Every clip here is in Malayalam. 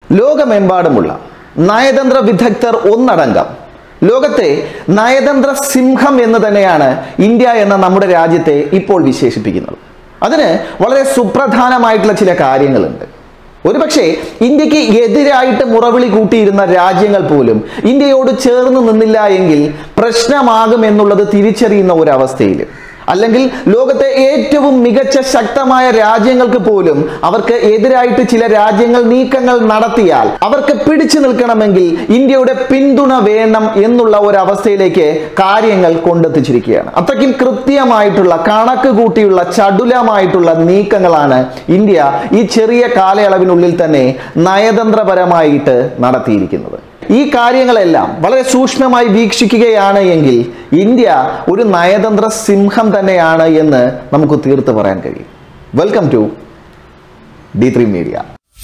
ലോകമെമ്പാടുമുള്ള നയതന്ത്ര വിദഗ്ധർ ഒന്നടങ്കം ലോകത്തെ നയതന്ത്ര സിംഹം എന്ന് തന്നെയാണ് ഇന്ത്യ എന്ന നമ്മുടെ രാജ്യത്തെ ഇപ്പോൾ വിശേഷിപ്പിക്കുന്നത് അതിന് വളരെ സുപ്രധാനമായിട്ടുള്ള ചില കാര്യങ്ങളുണ്ട് ഒരുപക്ഷെ ഇന്ത്യക്ക് എതിരായിട്ട് മുറവിളി കൂട്ടിയിരുന്ന രാജ്യങ്ങൾ പോലും ഇന്ത്യയോട് ചേർന്ന് നിന്നില്ല എങ്കിൽ പ്രശ്നമാകും എന്നുള്ളത് തിരിച്ചറിയുന്ന ഒരു അവസ്ഥയിൽ അല്ലെങ്കിൽ ലോകത്തെ ഏറ്റവും മികച്ച ശക്തമായ രാജ്യങ്ങൾക്ക് പോലും അവർക്ക് എതിരായിട്ട് ചില രാജ്യങ്ങൾ നീക്കങ്ങൾ നടത്തിയാൽ അവർക്ക് പിടിച്ചു നിൽക്കണമെങ്കിൽ ഇന്ത്യയുടെ പിന്തുണ വേണം എന്നുള്ള ഒരു അവസ്ഥയിലേക്ക് കാര്യങ്ങൾ കൊണ്ടെത്തിച്ചിരിക്കുകയാണ് അത്രയ്ക്കും കൃത്യമായിട്ടുള്ള കണക്ക് കൂട്ടിയുള്ള ചടുലമായിട്ടുള്ള നീക്കങ്ങളാണ് ഇന്ത്യ ഈ ചെറിയ കാലയളവിനുള്ളിൽ തന്നെ നയതന്ത്രപരമായിട്ട് നടത്തിയിരിക്കുന്നത് ഈ കാര്യങ്ങളെല്ലാം വളരെ സൂക്ഷ്മമായി വീക്ഷിക്കുകയാണ് എങ്കിൽ ഇന്ത്യ ഒരു നയതന്ത്ര സിംഹം തന്നെയാണ് എന്ന് നമുക്ക് തീർത്ത് പറയാൻ കഴിയും welcome to D three media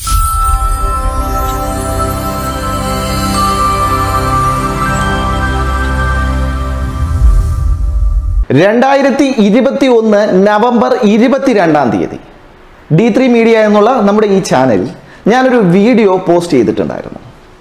രണ്ടായിരത്തി ഇരുപത്തി ഒന്ന് നവംബർ ഇരുപത്തിരണ്ടാം തീയതി ഡി ത്രീ മീഡിയ എന്നുള്ള നമ്മുടെ ഈ ചാനൽ ഞാനൊരു വീഡിയോ പോസ്റ്റ് ചെയ്തിട്ടുണ്ടായിരുന്നു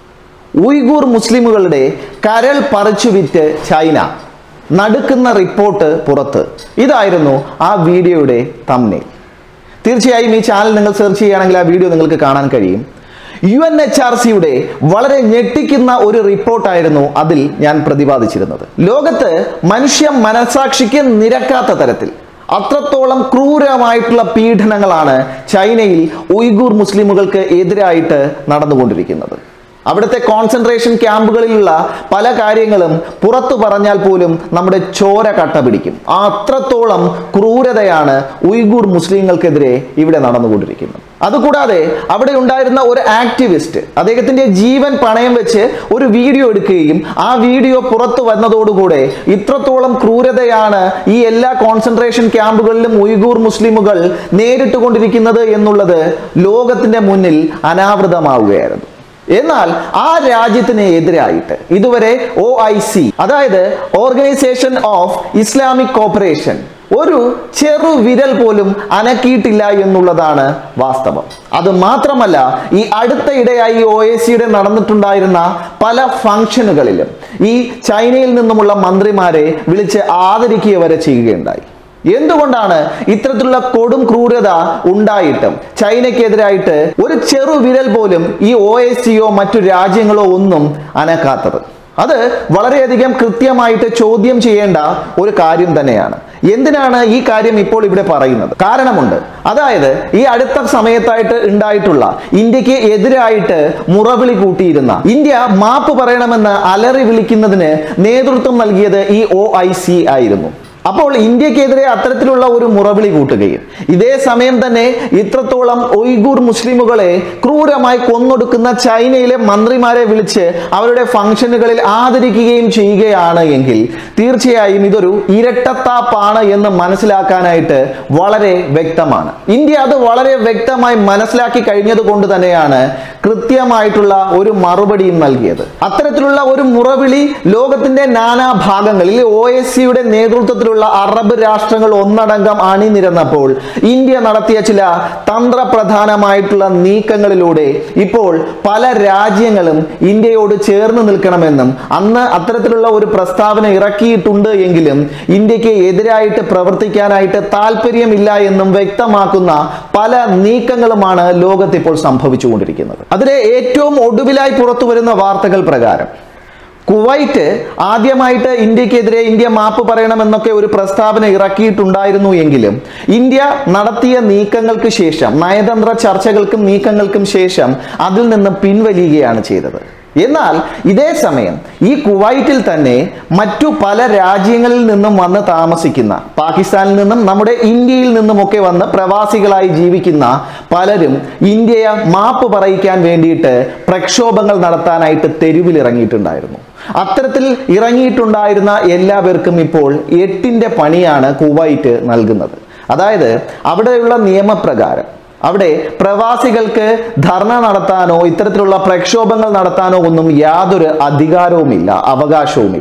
ഉയ്ഗൂർ മുസ്ലിമുകളുടെ കരൾ പറിച്ചു വിറ്റ് ചൈന നടുക്കുന്ന റിപ്പോർട്ട് പുറത്ത് ഇതായിരുന്നു ആ വീഡിയോയുടെ തമ്മിൽ തീർച്ചയായും ഈ ചാനൽ നിങ്ങൾ സെർച്ച് ചെയ്യുകയാണെങ്കിൽ ആ വീഡിയോ നിങ്ങൾക്ക് കാണാൻ കഴിയും യു എൻ എച്ച് ആർ സിയുടെ വളരെ ഞെട്ടിക്കുന്ന ഒരു റിപ്പോർട്ടായിരുന്നു അതിൽ ഞാൻ പ്രതിപാദിച്ചിരുന്നത് ലോകത്ത് മനുഷ്യ മനസാക്ഷിക്ക് നിരക്കാത്ത തരത്തിൽ അത്രത്തോളം ക്രൂരമായിട്ടുള്ള പീഡനങ്ങളാണ് ചൈനയിൽ ഉയ്ഗൂർ മുസ്ലിമുകൾക്ക് എതിരായിട്ട് നടന്നുകൊണ്ടിരിക്കുന്നത് അവിടുത്തെ കോൺസെൻട്രേഷൻ ക്യാമ്പുകളിലുള്ള പല കാര്യങ്ങളും പുറത്തു പറഞ്ഞാൽ പോലും നമ്മുടെ ചോര കട്ട പിടിക്കും ആ അത്രത്തോളം ക്രൂരതയാണ് ഉയ്ഗൂർ മുസ്ലിങ്ങൾക്കെതിരെ ഇവിടെ നടന്നുകൊണ്ടിരിക്കുന്നത് അതുകൂടാതെ അവിടെ ഉണ്ടായിരുന്ന ഒരു ആക്ടിവിസ്റ്റ് അദ്ദേഹത്തിന്റെ ജീവൻ പണയം വെച്ച് ഒരു വീഡിയോ എടുക്കുകയും ആ വീഡിയോ പുറത്തു വന്നതോടുകൂടെ ഇത്രത്തോളം ക്രൂരതയാണ് ഈ എല്ലാ കോൺസെൻട്രേഷൻ ക്യാമ്പുകളിലും ഉയ്ഗൂർ മുസ്ലിമുകൾ നേരിട്ട് കൊണ്ടിരിക്കുന്നത് എന്നുള്ളത് ലോകത്തിന്റെ മുന്നിൽ അനാവൃതമാവുകയായിരുന്നു എന്നാൽ ആ രാജ്യത്തിന് എതിരായിട്ട് ഇതുവരെ ഒ ഐ സി അതായത് ഓർഗനൈസേഷൻ ഓഫ് ഇസ്ലാമിക് കോപ്പറേഷൻ ഒരു ചെറു വിരൽ പോലും അനക്കിയിട്ടില്ല എന്നുള്ളതാണ് വാസ്തവം അത് മാത്രമല്ല ഈ അടുത്തയിടെയായി ഒ എ സിയുടെ നടന്നിട്ടുണ്ടായിരുന്ന പല ഫംഗ്ഷനുകളിലും ഈ ചൈനയിൽ നിന്നുമുള്ള മന്ത്രിമാരെ വിളിച്ച് ആദരിക്കുക വരെ ചെയ്യുകയുണ്ടായി എന്തുകൊണ്ടാണ് ഇത്തരത്തിലുള്ള കൊടും ക്രൂരത ഉണ്ടായിട്ടും ചൈനയ്ക്കെതിരായിട്ട് ഒരു ചെറു വിരൽ പോലും ഈ ഒ എസ് സിയോ മറ്റു രാജ്യങ്ങളോ ഒന്നും അനക്കാത്തത് അത് വളരെയധികം കൃത്യമായിട്ട് ചോദ്യം ചെയ്യേണ്ട ഒരു കാര്യം തന്നെയാണ് എന്തിനാണ് ഈ കാര്യം ഇപ്പോൾ ഇവിടെ പറയുന്നത് കാരണമുണ്ട് അതായത് ഈ അടുത്ത സമയത്തായിട്ട് ഉണ്ടായിട്ടുള്ള ഇന്ത്യക്ക് എതിരായിട്ട് മുറവിളി കൂട്ടിയിരുന്ന ഇന്ത്യ മാപ്പ് പറയണമെന്ന് അലറി വിളിക്കുന്നതിന് നേതൃത്വം നൽകിയത് ഈ ഒ ആയിരുന്നു അപ്പോൾ ഇന്ത്യക്കെതിരെ അത്തരത്തിലുള്ള ഒരു മുറവിളി കൂട്ടുകയും ഇതേ സമയം തന്നെ ഇത്രത്തോളം ഒയ്ഗൂർ മുസ്ലിമുകളെ ക്രൂരമായി കൊന്നൊടുക്കുന്ന ചൈനയിലെ മന്ത്രിമാരെ വിളിച്ച് അവരുടെ ഫംഗ്ഷനുകളിൽ ആദരിക്കുകയും ചെയ്യുകയാണ് എങ്കിൽ തീർച്ചയായും ഇതൊരു ഇരട്ടത്താപ്പാണ് എന്ന് മനസ്സിലാക്കാനായിട്ട് വളരെ വ്യക്തമാണ് ഇന്ത്യ അത് വളരെ വ്യക്തമായി മനസ്സിലാക്കി കഴിഞ്ഞത് കൊണ്ട് തന്നെയാണ് കൃത്യമായിട്ടുള്ള ഒരു മറുപടിയും നൽകിയത് അത്തരത്തിലുള്ള ഒരു മുറവിളി ലോകത്തിന്റെ നാനാ ഭാഗങ്ങളിൽ ഒ എസ് സിയുടെ നേതൃത്വത്തിലുള്ള അറബ് രാഷ്ട്രങ്ങൾ ഒന്നടങ്കം അണിനിരന്നപ്പോൾ ഇന്ത്യ നടത്തിയ ചില തന്ത്രപ്രധാനമായിട്ടുള്ള നീക്കങ്ങളിലൂടെ ഇപ്പോൾ പല രാജ്യങ്ങളും ഇന്ത്യയോട് ചേർന്ന് നിൽക്കണമെന്നും അന്ന് അത്തരത്തിലുള്ള ഒരു പ്രസ്താവന ഇറക്കിയിട്ടുണ്ട് എങ്കിലും ഇന്ത്യക്ക് എതിരായിട്ട് പ്രവർത്തിക്കാനായിട്ട് താല്പര്യമില്ല എന്നും വ്യക്തമാക്കുന്ന പല നീക്കങ്ങളുമാണ് ലോകത്ത് ഇപ്പോൾ സംഭവിച്ചുകൊണ്ടിരിക്കുന്നത് അതിലെ ഏറ്റവും ഒടുവിലായി പുറത്തു വരുന്ന വാർത്തകൾ പ്രകാരം കുവൈറ്റ് ആദ്യമായിട്ട് ഇന്ത്യക്കെതിരെ ഇന്ത്യ മാപ്പ് പറയണമെന്നൊക്കെ ഒരു പ്രസ്താവന ഇറക്കിയിട്ടുണ്ടായിരുന്നു എങ്കിലും ഇന്ത്യ നടത്തിയ നീക്കങ്ങൾക്ക് ശേഷം നയതന്ത്ര ചർച്ചകൾക്കും നീക്കങ്ങൾക്കും ശേഷം അതിൽ നിന്ന് പിൻവലിയുകയാണ് ചെയ്തത് എന്നാൽ ഇതേ സമയം ഈ കുവൈറ്റിൽ തന്നെ മറ്റു പല രാജ്യങ്ങളിൽ നിന്നും വന്ന് താമസിക്കുന്ന പാകിസ്ഥാനിൽ നിന്നും നമ്മുടെ ഇന്ത്യയിൽ നിന്നുമൊക്കെ വന്ന് പ്രവാസികളായി ജീവിക്കുന്ന പലരും ഇന്ത്യയെ മാപ്പ് പറയിക്കാൻ വേണ്ടിയിട്ട് പ്രക്ഷോഭങ്ങൾ നടത്താനായിട്ട് തെരുവിൽ ഇറങ്ങിയിട്ടുണ്ടായിരുന്നു അത്തരത്തിൽ ഇറങ്ങിയിട്ടുണ്ടായിരുന്ന എല്ലാവർക്കും ഇപ്പോൾ എട്ടിന്റെ പണിയാണ് കുവൈറ്റ് നൽകുന്നത് അതായത് അവിടെയുള്ള നിയമപ്രകാരം അവിടെ പ്രവാസികൾക്ക് ധർണ നടത്താനോ ഇത്തരത്തിലുള്ള പ്രക്ഷോഭങ്ങൾ നടത്താനോ ഒന്നും യാതൊരു അധികാരവുമില്ല അവകാശവുമില്ല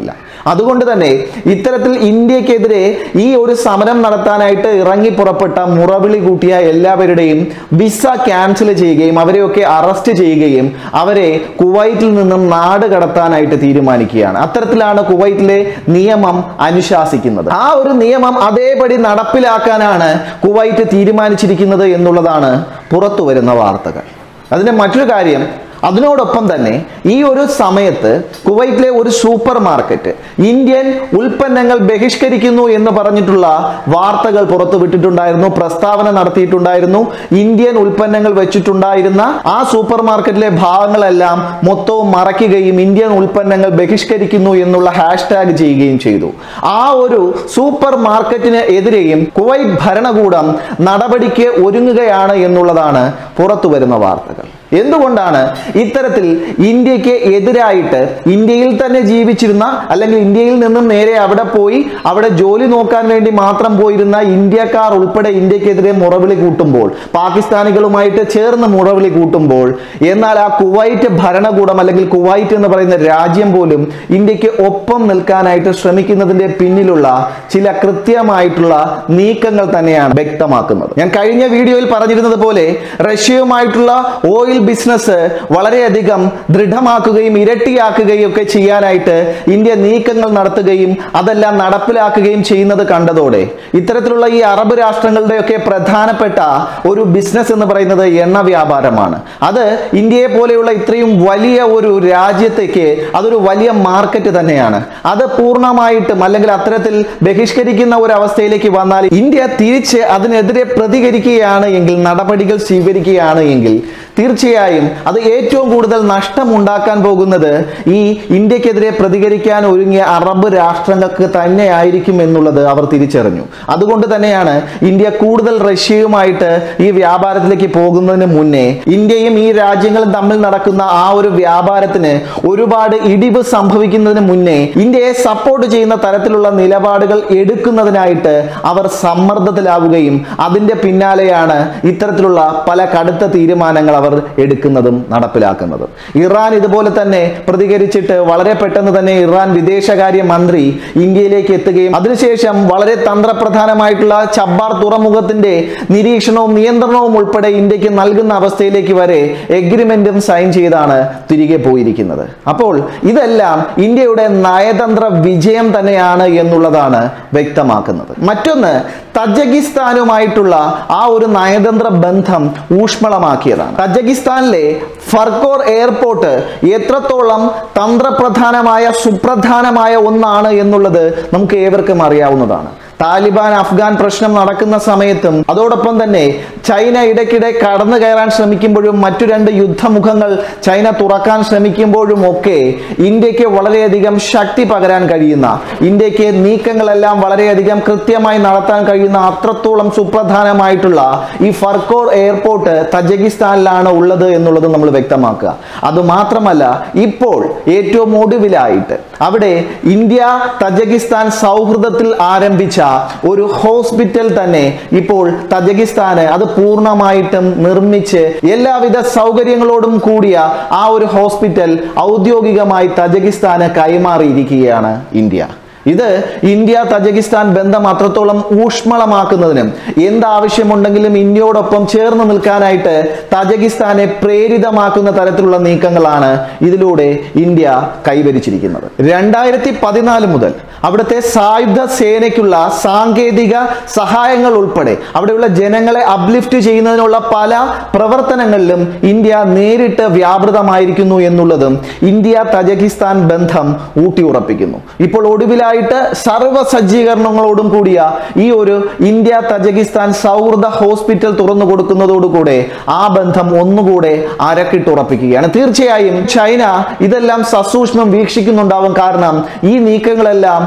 അതുകൊണ്ട് തന്നെ ഇത്തരത്തിൽ ഇന്ത്യക്കെതിരെ ഈ ഒരു സമരം നടത്താനായിട്ട് ഇറങ്ങി പുറപ്പെട്ട മുറവിളി കൂട്ടിയ എല്ലാവരുടെയും വിസ ക്യാൻസൽ ചെയ്യുകയും അവരെയൊക്കെ അറസ്റ്റ് ചെയ്യുകയും അവരെ കുവൈറ്റിൽ നിന്നും നാട് കടത്താനായിട്ട് തീരുമാനിക്കുകയാണ് അത്തരത്തിലാണ് കുവൈറ്റിലെ നിയമം അനുശാസിക്കുന്നത് ആ ഒരു നിയമം അതേപടി നടപ്പിലാക്കാനാണ് കുവൈറ്റ് തീരുമാനിച്ചിരിക്കുന്നത് എന്നുള്ളതാണ് പുറത്തു വരുന്ന വാർത്തകൾ അതിന്റെ മറ്റൊരു കാര്യം അതിനോടൊപ്പം തന്നെ ഈ ഒരു സമയത്ത് കുവൈറ്റിലെ ഒരു സൂപ്പർ മാർക്കറ്റ് ഇന്ത്യൻ ഉൽപ്പന്നങ്ങൾ ബഹിഷ്കരിക്കുന്നു എന്ന് പറഞ്ഞിട്ടുള്ള വാർത്തകൾ പുറത്തു വിട്ടിട്ടുണ്ടായിരുന്നു പ്രസ്താവന നടത്തിയിട്ടുണ്ടായിരുന്നു ഇന്ത്യൻ ഉൽപ്പന്നങ്ങൾ വെച്ചിട്ടുണ്ടായിരുന്ന ആ സൂപ്പർ മാർക്കറ്റിലെ ഭാഗങ്ങളെല്ലാം മൊത്തവും മറയ്ക്കുകയും ഇന്ത്യൻ ഉൽപ്പന്നങ്ങൾ ബഹിഷ്കരിക്കുന്നു എന്നുള്ള ഹാഷ്ടാഗ് ചെയ്യുകയും ചെയ്തു ആ ഒരു സൂപ്പർ മാർക്കറ്റിന് എതിരെയും കുവൈറ്റ് ഭരണകൂടം നടപടിക്ക് ഒരുങ്ങുകയാണ് എന്നുള്ളതാണ് പുറത്തു വരുന്ന വാർത്തകൾ എന്തുകൊണ്ടാണ് ഇത്തരത്തിൽ ഇന്ത്യക്ക് എതിരായിട്ട് ഇന്ത്യയിൽ തന്നെ ജീവിച്ചിരുന്ന അല്ലെങ്കിൽ ഇന്ത്യയിൽ നിന്നും നേരെ അവിടെ പോയി അവിടെ ജോലി നോക്കാൻ വേണ്ടി മാത്രം പോയിരുന്ന ഇന്ത്യക്കാർ ഉൾപ്പെടെ ഇന്ത്യക്കെതിരെ മുറവിളി കൂട്ടുമ്പോൾ പാകിസ്ഥാനികളുമായിട്ട് ചേർന്ന് മുറവിളി കൂട്ടുമ്പോൾ എന്നാൽ ആ കുവൈറ്റ് ഭരണകൂടം അല്ലെങ്കിൽ കുവൈറ്റ് എന്ന് പറയുന്ന രാജ്യം പോലും ഇന്ത്യക്ക് ഒപ്പം നിൽക്കാനായിട്ട് ശ്രമിക്കുന്നതിന്റെ പിന്നിലുള്ള ചില കൃത്യമായിട്ടുള്ള നീക്കങ്ങൾ തന്നെയാണ് വ്യക്തമാക്കുന്നത് ഞാൻ കഴിഞ്ഞ വീഡിയോയിൽ പറഞ്ഞിരുന്നത് പോലെ റഷ്യയുമായിട്ടുള്ള ഓയിൽ ബിസിനസ് വളരെയധികം ദൃഢമാക്കുകയും ഇരട്ടിയാക്കുകയും ഒക്കെ ചെയ്യാനായിട്ട് ഇന്ത്യ നീക്കങ്ങൾ നടത്തുകയും അതെല്ലാം നടപ്പിലാക്കുകയും ചെയ്യുന്നത് കണ്ടതോടെ ഇത്തരത്തിലുള്ള ഈ അറബ് രാഷ്ട്രങ്ങളുടെയൊക്കെ പ്രധാനപ്പെട്ട ഒരു ബിസിനസ് എന്ന് പറയുന്നത് എണ്ണ വ്യാപാരമാണ് അത് ഇന്ത്യയെ പോലെയുള്ള ഇത്രയും വലിയ ഒരു രാജ്യത്തേക്ക് അതൊരു വലിയ മാർക്കറ്റ് തന്നെയാണ് അത് പൂർണ്ണമായിട്ടും അല്ലെങ്കിൽ അത്തരത്തിൽ ബഹിഷ്കരിക്കുന്ന ഒരു അവസ്ഥയിലേക്ക് വന്നാൽ ഇന്ത്യ തിരിച്ച് അതിനെതിരെ പ്രതികരിക്കുകയാണ് എങ്കിൽ നടപടികൾ സ്വീകരിക്കുകയാണ് എങ്കിൽ തീർച്ചയായും അത് ഏറ്റവും കൂടുതൽ നഷ്ടം ഉണ്ടാക്കാൻ പോകുന്നത് ഈ ഇന്ത്യക്കെതിരെ പ്രതികരിക്കാൻ ഒരുങ്ങിയ അറബ് രാഷ്ട്രങ്ങൾക്ക് തന്നെയായിരിക്കും എന്നുള്ളത് അവർ തിരിച്ചറിഞ്ഞു അതുകൊണ്ട് തന്നെയാണ് ഇന്ത്യ കൂടുതൽ റഷ്യയുമായിട്ട് ഈ വ്യാപാരത്തിലേക്ക് പോകുന്നതിന് മുന്നേ ഇന്ത്യയും ഈ രാജ്യങ്ങളും തമ്മിൽ നടക്കുന്ന ആ ഒരു വ്യാപാരത്തിന് ഒരുപാട് ഇടിവ് സംഭവിക്കുന്നതിന് മുന്നേ ഇന്ത്യയെ സപ്പോർട്ട് ചെയ്യുന്ന തരത്തിലുള്ള നിലപാടുകൾ എടുക്കുന്നതിനായിട്ട് അവർ സമ്മർദ്ദത്തിലാവുകയും അതിന്റെ പിന്നാലെയാണ് ഇത്തരത്തിലുള്ള പല കടുത്ത തീരുമാനങ്ങൾ അവർ എടുക്കുന്നതും നടപ്പിലാക്കുന്നതും ഇറാൻ ഇതുപോലെ തന്നെ പ്രതികരിച്ചിട്ട് വളരെ പെട്ടെന്ന് തന്നെ ഇറാൻ വിദേശകാര്യ മന്ത്രി ഇന്ത്യയിലേക്ക് എത്തുകയും അതിനുശേഷം വളരെ തന്ത്രപ്രധാനമായിട്ടുള്ള ചബ്ബാർ തുറമുഖത്തിന്റെ നിരീക്ഷണവും നിയന്ത്രണവും ഉൾപ്പെടെ ഇന്ത്യക്ക് നൽകുന്ന അവസ്ഥയിലേക്ക് വരെ എഗ്രിമെന്റും സൈൻ ചെയ്താണ് തിരികെ പോയിരിക്കുന്നത് അപ്പോൾ ഇതെല്ലാം ഇന്ത്യയുടെ നയതന്ത്ര വിജയം തന്നെയാണ് എന്നുള്ളതാണ് വ്യക്തമാക്കുന്നത് മറ്റൊന്ന് തജകിസ്ഥാനുമായിട്ടുള്ള ആ ഒരു നയതന്ത്ര ബന്ധം ഊഷ്മളമാക്കിയതാണ് തജകിസ്ഥാനിലെ ഫർക്കോർ എയർപോർട്ട് എത്രത്തോളം തന്ത്രപ്രധാനമായ സുപ്രധാനമായ ഒന്നാണ് എന്നുള്ളത് നമുക്ക് ഏവർക്കും അറിയാവുന്നതാണ് താലിബാൻ അഫ്ഗാൻ പ്രശ്നം നടക്കുന്ന സമയത്തും അതോടൊപ്പം തന്നെ ചൈന ഇടയ്ക്കിടെ കടന്നു കയറാൻ ശ്രമിക്കുമ്പോഴും മറ്റു രണ്ട് യുദ്ധമുഖങ്ങൾ ചൈന തുറക്കാൻ ശ്രമിക്കുമ്പോഴും ഒക്കെ ഇന്ത്യക്ക് വളരെയധികം ശക്തി പകരാൻ കഴിയുന്ന ഇന്ത്യക്ക് നീക്കങ്ങളെല്ലാം വളരെയധികം കൃത്യമായി നടത്താൻ കഴിയുന്ന അത്രത്തോളം സുപ്രധാനമായിട്ടുള്ള ഈ ഫർക്കോർ എയർപോർട്ട് തജകിസ്ഥാനിലാണ് ഉള്ളത് എന്നുള്ളത് നമ്മൾ വ്യക്തമാക്കുക അതുമാത്രമല്ല ഇപ്പോൾ ഏറ്റവും ഒടുവിലായിട്ട് അവിടെ ഇന്ത്യ തജകിസ്ഥാൻ സൗഹൃദത്തിൽ ആരംഭിച്ച ഒരു ഹോസ്പിറ്റൽ തന്നെ ഇപ്പോൾ തജകിസ്ഥാന് അത് പൂർണ്ണമായിട്ടും നിർമ്മിച്ച് എല്ലാവിധ സൗകര്യങ്ങളോടും കൂടിയ ആ ഒരു ഹോസ്പിറ്റൽ ഔദ്യോഗികമായി തജകിസ്ഥാന് കൈമാറിയിരിക്കുകയാണ് ഇന്ത്യ ഇത് ഇന്ത്യ തജകിസ്ഥാൻ ബന്ധം അത്രത്തോളം ഊഷ്മളമാക്കുന്നതിനും എന്താവശ്യമുണ്ടെങ്കിലും ഇന്ത്യയോടൊപ്പം ചേർന്ന് നിൽക്കാനായിട്ട് തജകിസ്ഥാനെ പ്രേരിതമാക്കുന്ന തരത്തിലുള്ള നീക്കങ്ങളാണ് ഇതിലൂടെ ഇന്ത്യ കൈവരിച്ചിരിക്കുന്നത് രണ്ടായിരത്തി പതിനാല് മുതൽ അവിടുത്തെ സായുധ സേനയ്ക്കുള്ള സാങ്കേതിക സഹായങ്ങൾ ഉൾപ്പെടെ അവിടെയുള്ള ജനങ്ങളെ അപ്ലിഫ്റ്റ് ചെയ്യുന്നതിനുള്ള പല പ്രവർത്തനങ്ങളിലും ഇന്ത്യ നേരിട്ട് വ്യാപൃതമായിരിക്കുന്നു എന്നുള്ളതും ഇന്ത്യ തജകിസ്ഥാൻ ബന്ധം ഊട്ടിയുറപ്പിക്കുന്നു ഇപ്പോൾ ഒടുവിലായിട്ട് സർവ്വ സജ്ജീകരണങ്ങളോടും കൂടിയ ഈ ഒരു ഇന്ത്യ തജകിസ്ഥാൻ സൗഹൃദ ഹോസ്പിറ്റൽ തുറന്നു കൊടുക്കുന്നതോടുകൂടെ ആ ബന്ധം ഒന്നുകൂടെ അരക്കിട്ടുറപ്പിക്കുകയാണ് തീർച്ചയായും ചൈന ഇതെല്ലാം സസൂക്ഷ്മം വീക്ഷിക്കുന്നുണ്ടാവും കാരണം ഈ നീക്കങ്ങളെല്ലാം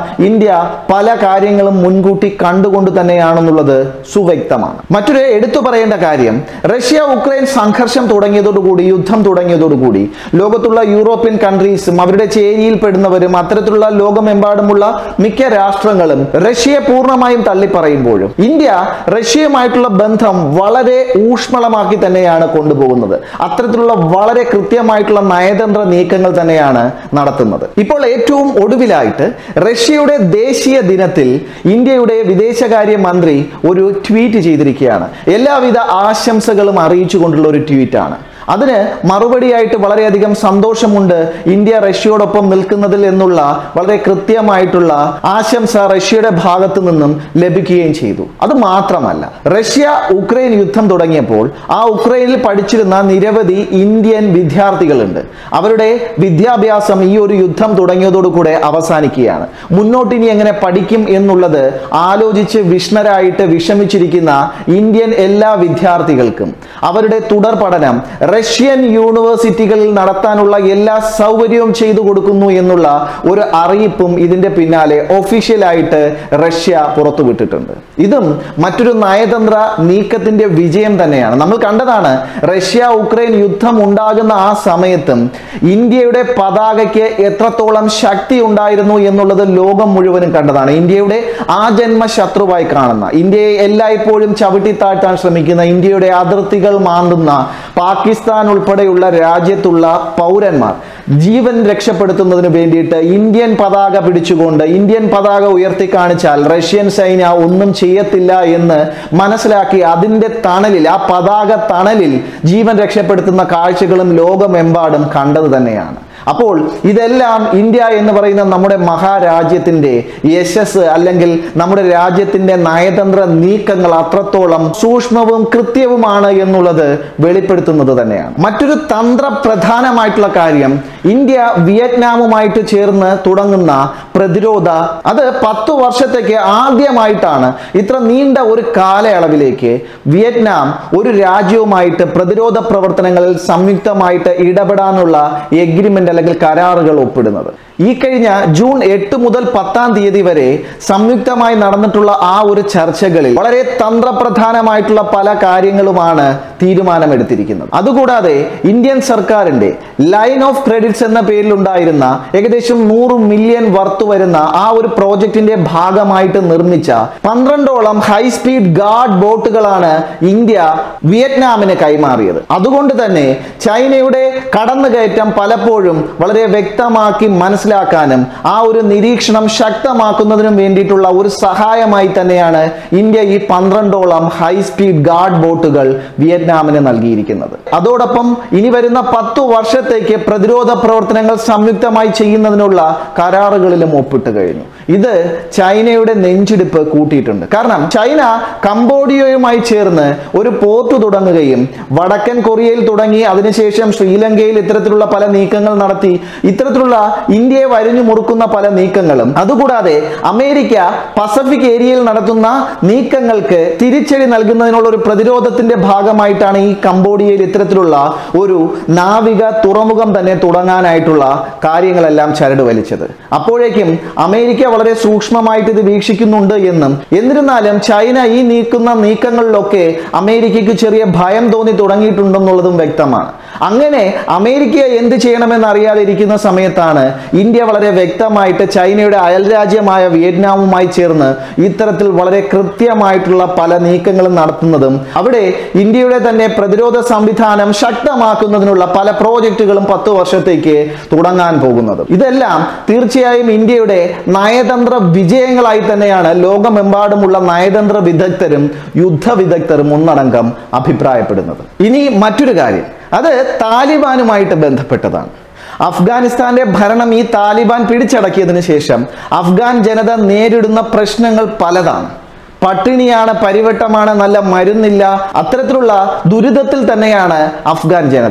ഇന്ത്യ പല കാര്യങ്ങളും മുൻകൂട്ടി കണ്ടുകൊണ്ട് തന്നെയാണെന്നുള്ളത് സുവ്യക്തമാണ് മറ്റൊരു എടുത്തു പറയേണ്ട കാര്യം റഷ്യ ഉക്രൈൻ സംഘർഷം തുടങ്ങിയതോടുകൂടി യുദ്ധം തുടങ്ങിയതോടുകൂടി ലോകത്തുള്ള യൂറോപ്യൻ കൺട്രീസും അവരുടെ ചേരിയിൽ പെടുന്നവരും അത്തരത്തിലുള്ള ലോകമെമ്പാടുമുള്ള മിക്ക രാഷ്ട്രങ്ങളും റഷ്യയെ പൂർണ്ണമായും തള്ളിപ്പറയുമ്പോഴും ഇന്ത്യ റഷ്യയുമായിട്ടുള്ള ബന്ധം വളരെ ഊഷ്മളമാക്കി തന്നെയാണ് കൊണ്ടുപോകുന്നത് അത്തരത്തിലുള്ള വളരെ കൃത്യമായിട്ടുള്ള നയതന്ത്ര നീക്കങ്ങൾ തന്നെയാണ് നടത്തുന്നത് ഇപ്പോൾ ഏറ്റവും ഒടുവിലായിട്ട് റഷ്യയുടെ ദേശീയ ദിനത്തിൽ ഇന്ത്യയുടെ വിദേശകാര്യ മന്ത്രി ഒരു ട്വീറ്റ് ചെയ്തിരിക്കുകയാണ് എല്ലാവിധ ആശംസകളും അറിയിച്ചുകൊണ്ടുള്ള ഒരു ട്വീറ്റാണ് അതിന് മറുപടിയായിട്ട് വളരെയധികം സന്തോഷമുണ്ട് ഇന്ത്യ റഷ്യയോടൊപ്പം നിൽക്കുന്നതിൽ എന്നുള്ള വളരെ കൃത്യമായിട്ടുള്ള ആശംസ റഷ്യയുടെ ഭാഗത്തു നിന്നും ലഭിക്കുകയും ചെയ്തു അത് മാത്രമല്ല റഷ്യ ഉക്രൈൻ യുദ്ധം തുടങ്ങിയപ്പോൾ ആ ഉക്രൈനിൽ പഠിച്ചിരുന്ന നിരവധി ഇന്ത്യൻ വിദ്യാർത്ഥികളുണ്ട് അവരുടെ വിദ്യാഭ്യാസം ഈ ഒരു യുദ്ധം തുടങ്ങിയതോടുകൂടെ അവസാനിക്കുകയാണ് മുന്നോട്ട് ഇനി എങ്ങനെ പഠിക്കും എന്നുള്ളത് ആലോചിച്ച് വിഷ്ണരായിട്ട് വിഷമിച്ചിരിക്കുന്ന ഇന്ത്യൻ എല്ലാ വിദ്യാർത്ഥികൾക്കും അവരുടെ തുടർ പഠനം റഷ്യൻ യൂണിവേഴ്സിറ്റികളിൽ നടത്താനുള്ള എല്ലാ സൗകര്യവും ചെയ്തു കൊടുക്കുന്നു എന്നുള്ള ഒരു അറിയിപ്പും ഇതിന്റെ പിന്നാലെ ഒഫീഷ്യലായിട്ട് റഷ്യ പുറത്തുവിട്ടിട്ടുണ്ട് ഇതും മറ്റൊരു നയതന്ത്ര നീക്കത്തിന്റെ വിജയം തന്നെയാണ് നമ്മൾ കണ്ടതാണ് റഷ്യ ഉക്രൈൻ യുദ്ധം ഉണ്ടാകുന്ന ആ സമയത്തും ഇന്ത്യയുടെ പതാകയ്ക്ക് എത്രത്തോളം ശക്തി ഉണ്ടായിരുന്നു എന്നുള്ളത് ലോകം മുഴുവനും കണ്ടതാണ് ഇന്ത്യയുടെ ആജന്മ ശത്രുവായി കാണുന്ന ഇന്ത്യയെ എല്ലായ്പ്പോഴും ചവിട്ടി താഴ്ത്താൻ ശ്രമിക്കുന്ന ഇന്ത്യയുടെ അതിർത്തികൾ മാന്തുന്ന പാകിസ്ഥാൻ ഉൾപ്പെടെയുള്ള രാജ്യത്തുള്ള പൗരന്മാർ ജീവൻ രക്ഷപ്പെടുത്തുന്നതിന് വേണ്ടിയിട്ട് ഇന്ത്യൻ പതാക പിടിച്ചുകൊണ്ട് ഇന്ത്യൻ പതാക ഉയർത്തി കാണിച്ചാൽ റഷ്യൻ സൈന്യ ഒന്നും ചെയ്യത്തില്ല എന്ന് മനസ്സിലാക്കി അതിന്റെ തണലിൽ ആ പതാക തണലിൽ ജീവൻ രക്ഷപ്പെടുത്തുന്ന കാഴ്ചകളും ലോകമെമ്പാടും കണ്ടത് തന്നെയാണ് അപ്പോൾ ഇതെല്ലാം ഇന്ത്യ എന്ന് പറയുന്ന നമ്മുടെ മഹാരാജ്യത്തിന്റെ യശസ് അല്ലെങ്കിൽ നമ്മുടെ രാജ്യത്തിന്റെ നയതന്ത്ര നീക്കങ്ങൾ അത്രത്തോളം സൂക്ഷ്മവും കൃത്യവുമാണ് എന്നുള്ളത് വെളിപ്പെടുത്തുന്നത് തന്നെയാണ് മറ്റൊരു തന്ത്രപ്രധാനമായിട്ടുള്ള കാര്യം ഇന്ത്യ വിയറ്റ്നാമുമായിട്ട് ചേർന്ന് തുടങ്ങുന്ന പ്രതിരോധ അത് പത്തു വർഷത്തേക്ക് ആദ്യമായിട്ടാണ് ഇത്ര നീണ്ട ഒരു കാലയളവിലേക്ക് വിയറ്റ്നാം ഒരു രാജ്യവുമായിട്ട് പ്രതിരോധ പ്രവർത്തനങ്ങളിൽ സംയുക്തമായിട്ട് ഇടപെടാനുള്ള എഗ്രിമെന്റ് അല്ലെങ്കിൽ കരാറുകൾ ഒപ്പിടുന്നത് ഈ കഴിഞ്ഞ ജൂൺ എട്ട് മുതൽ പത്താം തീയതി വരെ സംയുക്തമായി നടന്നിട്ടുള്ള ആ ഒരു ചർച്ചകളിൽ വളരെ തന്ത്രപ്രധാനമായിട്ടുള്ള പല കാര്യങ്ങളുമാണ് തീരുമാനമെടുത്തിരിക്കുന്നത് അതുകൂടാതെ ഇന്ത്യൻ സർക്കാരിന്റെ ലൈൻ ഓഫ് ക്രെഡിറ്റ്സ് എന്ന പേരിൽ ഉണ്ടായിരുന്ന ഏകദേശം നൂറ് മില്യൺ വർത്ത് വരുന്ന ആ ഒരു പ്രോജക്റ്റിന്റെ ഭാഗമായിട്ട് നിർമ്മിച്ച പന്ത്രണ്ടോളം ഹൈ സ്പീഡ് ഗാർഡ് ബോട്ടുകളാണ് ഇന്ത്യ വിയറ്റ്നാമിന് കൈമാറിയത് അതുകൊണ്ട് തന്നെ ചൈനയുടെ കടന്നുകയറ്റം പലപ്പോഴും വളരെ വ്യക്തമാക്കി മനസ്സിലാക്കാനും ആ ഒരു നിരീക്ഷണം ശക്തമാക്കുന്നതിനും വേണ്ടിയിട്ടുള്ള ഒരു സഹായമായി തന്നെയാണ് ഇന്ത്യ ഈ പന്ത്രണ്ടോളം ഹൈ സ്പീഡ് ഗാർഡ് ബോട്ടുകൾ വിയറ്റ്നാമിന് നൽകിയിരിക്കുന്നത് അതോടൊപ്പം ഇനി വരുന്ന പത്തു വർഷത്തേക്ക് പ്രതിരോധ പ്രവർത്തനങ്ങൾ സംയുക്തമായി ചെയ്യുന്നതിനുള്ള കരാറുകളിലും ഒപ്പിട്ട് കഴിഞ്ഞു ഇത് ചൈനയുടെ നെഞ്ചിടിപ്പ് കൂട്ടിയിട്ടുണ്ട് കാരണം ചൈന കംബോഡിയയുമായി ചേർന്ന് ഒരു പോർട്ട് തുടങ്ങുകയും വടക്കൻ കൊറിയയിൽ തുടങ്ങി അതിനുശേഷം ശ്രീലങ്കയിൽ ഇത്തരത്തിലുള്ള പല നീക്കങ്ങൾ നടത്തി ഇത്തരത്തിലുള്ള ഇന്ത്യയെ വരിഞ്ഞു മുറുക്കുന്ന പല നീക്കങ്ങളും അതുകൂടാതെ അമേരിക്ക പസഫിക് ഏരിയയിൽ നടത്തുന്ന നീക്കങ്ങൾക്ക് തിരിച്ചടി നൽകുന്നതിനുള്ള ഒരു പ്രതിരോധത്തിന്റെ ഭാഗമായിട്ടാണ് ഈ കംബോഡിയയിൽ ഇത്തരത്തിലുള്ള ഒരു നാവിക തുറമുഖം തന്നെ തുടങ്ങാനായിട്ടുള്ള കാര്യങ്ങളെല്ലാം ചരട് വലിച്ചത് അപ്പോഴേക്കും അമേരിക്ക വളരെ സൂക്ഷ്മമായിട്ട് ഇത് വീക്ഷിക്കുന്നുണ്ട് എന്നും എന്നിരുന്നാലും ചൈന ഈ നീക്കുന്ന നീക്കങ്ങളിലൊക്കെ അമേരിക്കയ്ക്ക് ചെറിയ ഭയം തോന്നി തുടങ്ങിയിട്ടുണ്ടെന്നുള്ളതും വ്യക്തമാണ് അങ്ങനെ അമേരിക്ക എന്ത് ചെയ്യണമെന്ന് അറിയാതെ ഇരിക്കുന്ന സമയത്താണ് ഇന്ത്യ വളരെ വ്യക്തമായിട്ട് ചൈനയുടെ അയൽരാജ്യമായ വിയറ്റ്നാമുമായി ചേർന്ന് ഇത്തരത്തിൽ വളരെ കൃത്യമായിട്ടുള്ള പല നീക്കങ്ങളും നടത്തുന്നതും അവിടെ ഇന്ത്യയുടെ തന്നെ പ്രതിരോധ സംവിധാനം ശക്തമാക്കുന്നതിനുള്ള പല പ്രോജക്റ്റുകളും പത്ത് വർഷത്തേക്ക് തുടങ്ങാൻ പോകുന്നതും ഇതെല്ലാം തീർച്ചയായും ഇന്ത്യയുടെ നയതന്ത്ര വിജയങ്ങളായി തന്നെയാണ് ലോകമെമ്പാടുമുള്ള നയതന്ത്ര വിദഗ്ധരും യുദ്ധ വിദഗ്ധരും ഒന്നടങ്കം അഭിപ്രായപ്പെടുന്നത് ഇനി മറ്റൊരു കാര്യം അത് താലിബാനുമായിട്ട് ബന്ധപ്പെട്ടതാണ് അഫ്ഗാനിസ്ഥാന്റെ ഭരണം ഈ താലിബാൻ പിടിച്ചടക്കിയതിനു ശേഷം അഫ്ഗാൻ ജനത നേരിടുന്ന പ്രശ്നങ്ങൾ പലതാണ് പട്ടിണിയാണ് പരിവട്ടമാണ് നല്ല മരുന്നില്ല അത്തരത്തിലുള്ള ദുരിതത്തിൽ തന്നെയാണ് അഫ്ഗാൻ ജനത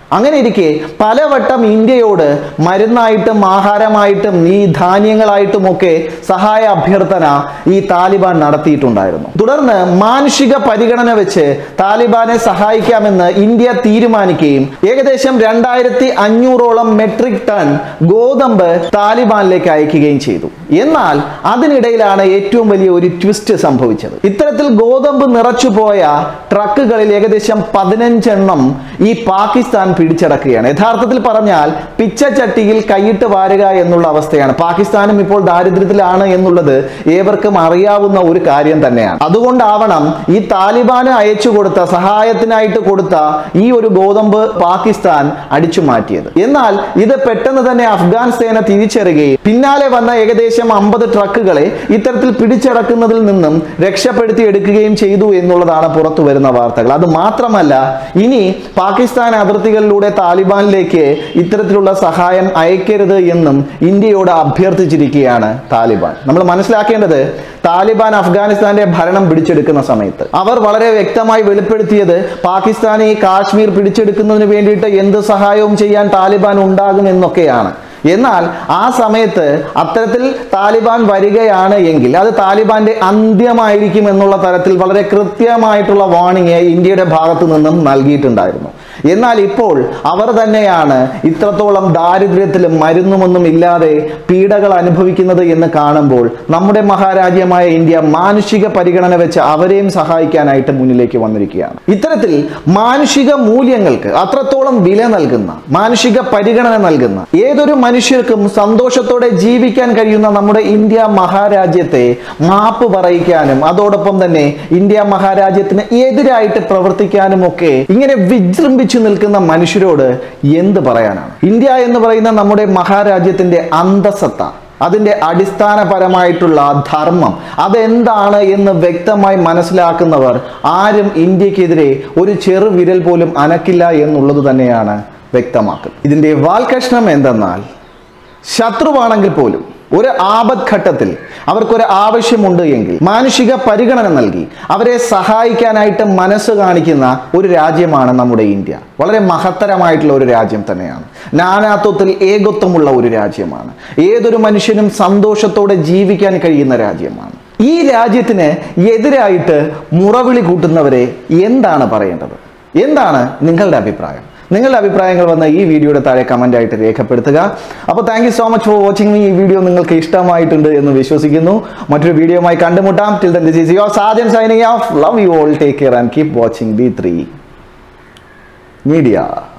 അങ്ങനെ ഇരിക്കെ പലവട്ടം ഇന്ത്യയോട് മരുന്നായിട്ടും ആഹാരമായിട്ടും ഈ ധാന്യങ്ങളായിട്ടും ഒക്കെ സഹായ അഭ്യർത്ഥന ഈ താലിബാൻ നടത്തിയിട്ടുണ്ടായിരുന്നു തുടർന്ന് മാനുഷിക പരിഗണന വെച്ച് താലിബാനെ സഹായിക്കാമെന്ന് ഇന്ത്യ തീരുമാനിക്കുകയും ഏകദേശം രണ്ടായിരത്തി അഞ്ഞൂറോളം മെട്രിക് ടൺ ഗോതമ്പ് താലിബാനിലേക്ക് അയക്കുകയും ചെയ്തു എന്നാൽ അതിനിടയിലാണ് ഏറ്റവും വലിയ ഒരു ട്വിസ്റ്റ് സംഭവിച്ചത് ഇത്തരത്തിൽ ഗോതമ്പ് നിറച്ചുപോയ ട്രക്കുകളിൽ ഏകദേശം പതിനഞ്ചെണ്ണം ഈ പാകിസ്ഥാൻ പിടിച്ചടക്കുകയാണ് യഥാർത്ഥത്തിൽ പറഞ്ഞാൽ പിച്ചച്ചട്ടിയിൽ കൈയിട്ട് വാരുക എന്നുള്ള അവസ്ഥയാണ് പാകിസ്ഥാനും ഇപ്പോൾ ദാരിദ്ര്യത്തിലാണ് എന്നുള്ളത് ഏവർക്കും അറിയാവുന്ന ഒരു കാര്യം തന്നെയാണ് അതുകൊണ്ടാവണം ഈ താലിബാന് അയച്ചു കൊടുത്ത സഹായത്തിനായിട്ട് കൊടുത്ത ഈ ഒരു ഗോതമ്പ് പാകിസ്ഥാൻ അടിച്ചു മാറ്റിയത് എന്നാൽ ഇത് പെട്ടെന്ന് തന്നെ അഫ്ഗാൻ സേന തിരിച്ചറിയുകയും പിന്നാലെ വന്ന ഏകദേശം അമ്പത് ട്രക്കുകളെ ഇത്തരത്തിൽ പിടിച്ചടക്കുന്നതിൽ നിന്നും രക്ഷപ്പെടുത്തി എടുക്കുകയും ചെയ്തു എന്നുള്ളതാണ് പുറത്തു വരുന്ന വാർത്തകൾ അത് മാത്രമല്ല ഇനി പാകിസ്ഥാൻ അതിർത്തികളിലൂടെ താലിബാനിലേക്ക് ഇത്തരത്തിലുള്ള സഹായം അയക്കരുത് എന്നും ഇന്ത്യയോട് അഭ്യർത്ഥിച്ചിരിക്കുകയാണ് താലിബാൻ നമ്മൾ മനസ്സിലാക്കേണ്ടത് താലിബാൻ അഫ്ഗാനിസ്ഥാന്റെ ഭരണം പിടിച്ചെടുക്കുന്ന സമയത്ത് അവർ വളരെ വ്യക്തമായി വെളിപ്പെടുത്തിയത് പാകിസ്ഥാൻ ഈ കാശ്മീർ പിടിച്ചെടുക്കുന്നതിന് വേണ്ടിയിട്ട് എന്ത് സഹായവും ചെയ്യാൻ താലിബാൻ ഉണ്ടാകും എന്നൊക്കെയാണ് എന്നാൽ ആ സമയത്ത് അത്തരത്തിൽ താലിബാൻ വരികയാണ് എങ്കിൽ അത് താലിബാന്റെ അന്ത്യമായിരിക്കും എന്നുള്ള തരത്തിൽ വളരെ കൃത്യമായിട്ടുള്ള വാണിംഗ് ഇന്ത്യയുടെ ഭാഗത്തു നിന്നും നൽകിയിട്ടുണ്ടായിരുന്നു എന്നാൽ ഇപ്പോൾ അവർ തന്നെയാണ് ഇത്രത്തോളം ദാരിദ്ര്യത്തിലും മരുന്നുമൊന്നും ഇല്ലാതെ പീഡകൾ അനുഭവിക്കുന്നത് എന്ന് കാണുമ്പോൾ നമ്മുടെ മഹാരാജ്യമായ ഇന്ത്യ മാനുഷിക പരിഗണന വെച്ച് അവരെയും സഹായിക്കാനായിട്ട് മുന്നിലേക്ക് വന്നിരിക്കുകയാണ് ഇത്തരത്തിൽ മാനുഷിക മൂല്യങ്ങൾക്ക് അത്രത്തോളം വില നൽകുന്ന മാനുഷിക പരിഗണന നൽകുന്ന ഏതൊരു മനുഷ്യർക്കും സന്തോഷത്തോടെ ജീവിക്കാൻ കഴിയുന്ന നമ്മുടെ ഇന്ത്യ മഹാരാജ്യത്തെ മാപ്പ് പറയിക്കാനും അതോടൊപ്പം തന്നെ ഇന്ത്യ മഹാരാജ്യത്തിന് എതിരായിട്ട് പ്രവർത്തിക്കാനും ഒക്കെ ഇങ്ങനെ വിജൃംഭിച്ചു നിൽക്കുന്ന മനുഷ്യരോട് എന്ത് പറയാനാണ് ഇന്ത്യ എന്ന് പറയുന്ന നമ്മുടെ മഹാരാജ്യത്തിന്റെ അന്തസത്ത അതിൻ്റെ അടിസ്ഥാനപരമായിട്ടുള്ള ധർമ്മം അതെന്താണ് എന്ന് വ്യക്തമായി മനസ്സിലാക്കുന്നവർ ആരും ഇന്ത്യക്കെതിരെ ഒരു ചെറു വിരൽ പോലും അനക്കില്ല എന്നുള്ളത് തന്നെയാണ് വ്യക്തമാക്കുന്നത് ഇതിൻ്റെ വാൽകഷ്ണം എന്തെന്നാൽ ശത്രുവാണെങ്കിൽ പോലും ഒരു ആപത്ഘട്ടത്തിൽ അവർക്കൊരു ആവശ്യമുണ്ട് എങ്കിൽ മാനുഷിക പരിഗണന നൽകി അവരെ സഹായിക്കാനായിട്ട് മനസ്സ് കാണിക്കുന്ന ഒരു രാജ്യമാണ് നമ്മുടെ ഇന്ത്യ വളരെ മഹത്തരമായിട്ടുള്ള ഒരു രാജ്യം തന്നെയാണ് നാനാത്വത്തിൽ ഏകത്വമുള്ള ഒരു രാജ്യമാണ് ഏതൊരു മനുഷ്യനും സന്തോഷത്തോടെ ജീവിക്കാൻ കഴിയുന്ന രാജ്യമാണ് ഈ രാജ്യത്തിന് എതിരായിട്ട് മുറവിളി കൂട്ടുന്നവരെ എന്താണ് പറയേണ്ടത് എന്താണ് നിങ്ങളുടെ അഭിപ്രായം നിങ്ങളുടെ അഭിപ്രായങ്ങൾ വന്ന ഈ വീഡിയോയുടെ താഴെ കമന്റ് ആയിട്ട് രേഖപ്പെടുത്തുക അപ്പോൾ thank you so much for watching me ഈ വീഡിയോ നിങ്ങൾക്ക് ഇഷ്ടമായിട്ടുണ്ട് എന്ന് വിശ്വസിക്കുന്നു മറ്റൊരു വീഡിയോയുമായി കണ്ടുമുട്ടാം till then this is your Sajan signing off love you all take care and keep watching B three media